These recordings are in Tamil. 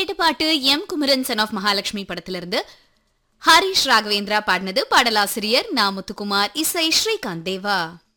கேட்ட பாட்டு M Kumaran son of Mahalakshmi படத்திலிருந்து ஹரிஷ் ராகவேந்திரா பாடினது பாடலாசிரியர் நா முத்துக்குமார் இசை ஸ்ரீகாந்த் தேவா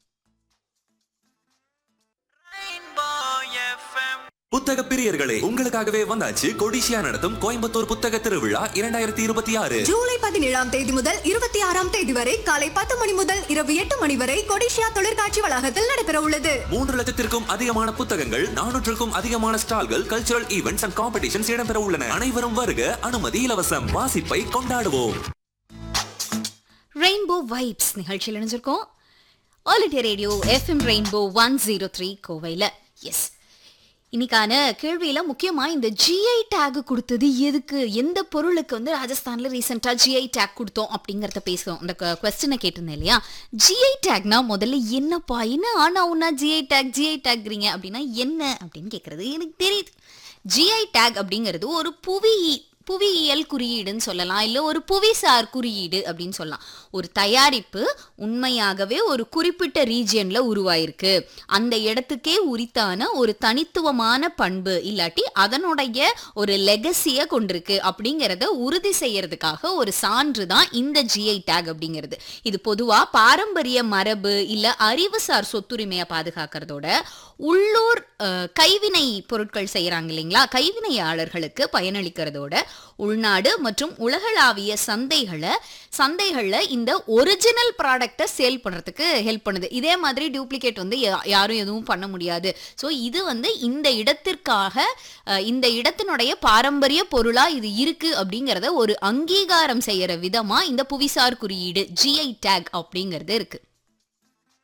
புத்தக பிரியர்களே உங்களுக்காகவே வந்தாச்சு கொடிசியா நடத்தும் கோயம்புத்தூர் புத்தக திருவிழா இரண்டாயிரத்தி இருபத்தி ஆறு ஜூலை பதினேழாம் தேதி முதல் இருபத்தி ஆறாம் தேதி வரை காலை பத்து மணி முதல் இரவு எட்டு மணி வரை கொடிஷியா தொழிற்காட்சி வளாகத்தில் நடைபெற உள்ளது மூன்று லட்சத்திற்கும் அதிகமான புத்தகங்கள் நானூற்றுக்கும் அதிகமான ஸ்டால்கள் கல்ச்சுரல் ஈவெண்ட்ஸ் அண்ட் காம்படிஷன்ஸ் இடம்பெற உள்ளன அனைவரும் வருக அனுமதி இலவசம் வாசிப்பை கொண்டாடுவோம் ரெயின்போ வைப்ஸ் நிகழ்ச்சியில் இணைஞ்சிருக்கோம் all India radio FM rainbow one zero three கோவையில் எஸ் இன்னைக்கான கேள்வியில முக்கியமா இந்த ஜிஐ டேக் கொடுத்தது எதுக்கு எந்த பொருளுக்கு வந்து ராஜஸ்தான்ல ரீசெண்டா ஜிஐ டேக் கொடுத்தோம் அப்படிங்கறத பேசுவோம் அந்த கொஸ்டினை கேட்டிருந்தேன் இல்லையா ஜிஐ டேக்னா முதல்ல என்னப்பா என்ன ஆனா உன்னா ஜிஐ டேக் ஜிஐ டேக்றீங்க அப்படின்னா என்ன அப்படின்னு கேக்குறது எனக்கு தெரியுது ஜிஐ டேக் அப்படிங்கிறது ஒரு புவி புவியியல் குறியீடுன்னு சொல்லலாம் இல்லை ஒரு புவிசார் குறியீடு அப்படின்னு சொல்லலாம் ஒரு தயாரிப்பு உண்மையாகவே ஒரு குறிப்பிட்ட ரீஜியன்ல உருவாயிருக்கு அந்த இடத்துக்கே உரித்தான ஒரு தனித்துவமான பண்பு இல்லாட்டி அதனுடைய ஒரு லெகசியை கொண்டிருக்கு அப்படிங்கிறத உறுதி செய்யறதுக்காக ஒரு சான்று தான் இந்த ஜிஐ டேக் அப்படிங்கிறது இது பொதுவா பாரம்பரிய மரபு இல்ல அறிவுசார் சொத்துரிமையை பாதுகாக்கிறதோட உள்ளூர் அஹ், கைவினை பொருட்கள் செய்யறாங்க இல்லைங்களா கைவினையாளர்களுக்கு பயனளிக்கிறதோட உள்நாடு மற்றும் உலகளாவிய சந்தைகளை சந்தைகள்ல இந்த ஒரிஜினல் ப்ராடக்டை சேல் பண்றதுக்கு ஹெல்ப் பண்ணுது இதே மாதிரி டூப்ளிகேட் வந்து யா- யாரும் எதுவும் பண்ண முடியாது ஸோ இது வந்து இந்த இடத்திற்காக அஹ், இந்த இடத்தினுடைய பாரம்பரிய பொருளா இது இருக்கு அப்படிங்கறத ஒரு அங்கீகாரம் செய்யற விதமா இந்த புவிசார் குறியீடு ஜிஐ டேக் அப்படிங்கிறது இருக்கு